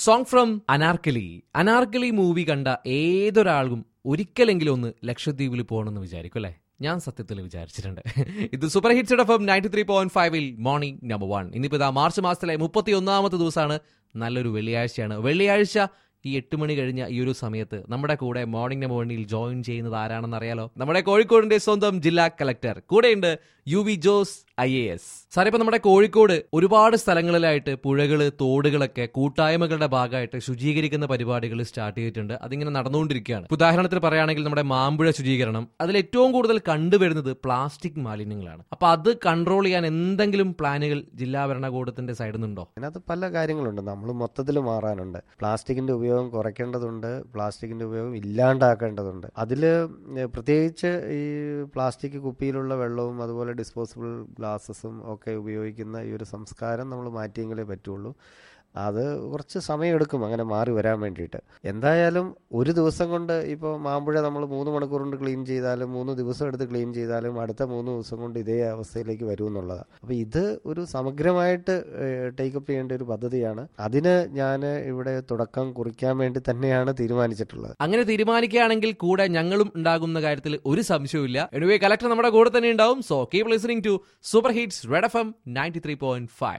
song from Anarkali Anarkali movie കണ്ട ഏതൊരാൾക്കും ഒരിക്കലെങ്കിലും ഒന്ന് ലക്ഷദ്വീപിൽ പോകണമെന്ന് വിചാരിക്കും അല്ലേ ഞാൻ സത്യത്തിൽ വിചാരിച്ചിട്ടുണ്ട് ഇത് super hits F M ninety three point ഫൈവിൽ മോർണിംഗ് നമ്പർ വൺ ഇന്നിപ്പോൾ ഇതാ മാർച്ച് മാസത്തിലെ മുപ്പത്തി ഒന്നാമത്തെ ദിവസമാണ് നല്ലൊരു വെള്ളിയാഴ്ചയാണ് വെള്ളിയാഴ്ച ഈ എട്ട് മണി കഴിഞ്ഞ ഈ ഒരു സമയത്ത് നമ്മുടെ കൂടെ മോർണിംഗ് നമ്പർ വണ്ണിൽ ജോയിൻ ചെയ്യുന്നത് ആരാണെന്ന് അറിയാലോ നമ്മുടെ കോഴിക്കോടിന്റെ സ്വന്തം ജില്ലാ കളക്ടർ കൂടെയുണ്ട് U V Jose I A S സാറേ ഇപ്പൊ നമ്മുടെ കോഴിക്കോട് ഒരുപാട് സ്ഥലങ്ങളിലായിട്ട് പുഴകള് തോടുകളൊക്കെ കൂട്ടായ്മകളുടെ ഭാഗമായിട്ട് ശുചീകരിക്കുന്ന പരിപാടികൾ സ്റ്റാർട്ട് ചെയ്തിട്ടുണ്ട് അതിങ്ങനെ നടന്നുകൊണ്ടിരിക്കുകയാണ് ഇപ്പൊ ഉദാഹരണത്തിന് പറയുകയാണെങ്കിൽ നമ്മുടെ മാമ്പുഴ ശുചീകരണം അതിൽ ഏറ്റവും കൂടുതൽ കണ്ടുവരുന്നത് പ്ലാസ്റ്റിക് മാലിന്യങ്ങളാണ് അപ്പൊ അത് കൺട്രോൾ ചെയ്യാൻ എന്തെങ്കിലും പ്ലാനുകൾ ജില്ലാ ഭരണകൂടത്തിന്റെ സൈഡിൽ നിന്നുണ്ടോ അതിനകത്ത് പല കാര്യങ്ങളുണ്ട് നമ്മൾ മൊത്തത്തിൽ മാറാനുണ്ട് പ്ലാസ്റ്റിക്കിന്റെ ഉപയോഗം കുറയ്ക്കേണ്ടതുണ്ട് പ്ലാസ്റ്റിക്കിന്റെ ഉപയോഗം ഇല്ലാണ്ടാക്കേണ്ടതുണ്ട് അതിൽ പ്രത്യേകിച്ച് ഈ പ്ലാസ്റ്റിക് കുപ്പിയിലുള്ള വെള്ളവും അതുപോലെ ഡിസ്പോസിബിൾ ഗ്ലാസസും ഒക്കെ ഉപയോഗിക്കുന്ന ഈ ഒരു സംസ്കാരം നമ്മൾ മാറ്റിയെങ്കിലേ പറ്റുള്ളൂ അത് കുറച്ച് സമയമെടുക്കും അങ്ങനെ മാറി വരാൻ വേണ്ടിയിട്ട് എന്തായാലും ഒരു ദിവസം കൊണ്ട് ഇപ്പോൾ മാമ്പുഴ നമ്മൾ മൂന്ന് മണിക്കൂർ കൊണ്ട് ക്ലീൻ ചെയ്താലും മൂന്ന് ദിവസം എടുത്ത് ക്ലീൻ ചെയ്താലും അടുത്ത മൂന്ന് ദിവസം കൊണ്ട് ഇതേ അവസ്ഥയിലേക്ക് വരും എന്നുള്ളതാണ് അപ്പോൾ ഇത് ഒരു സമഗ്രമായിട്ട് ടേക്കപ്പ് ചെയ്യേണ്ട ഒരു പദ്ധതിയാണ് അതിന് ഞാൻ ഇവിടെ തുടക്കം കുറിക്കാൻ വേണ്ടി തന്നെയാണ് തീരുമാനിച്ചിട്ടുള്ളത് അങ്ങനെ തീരുമാനിക്കുകയാണെങ്കിൽ കൂടെ ഞങ്ങളും ഉണ്ടാകുന്ന കാര്യത്തിൽ ഒരു സംശയവുമില്ല എനിവേ കലക്ടർ നമ്മുടെ കൂടെ തന്നെ ഉണ്ടാവും so keep listening to super hits red F M ninety three point five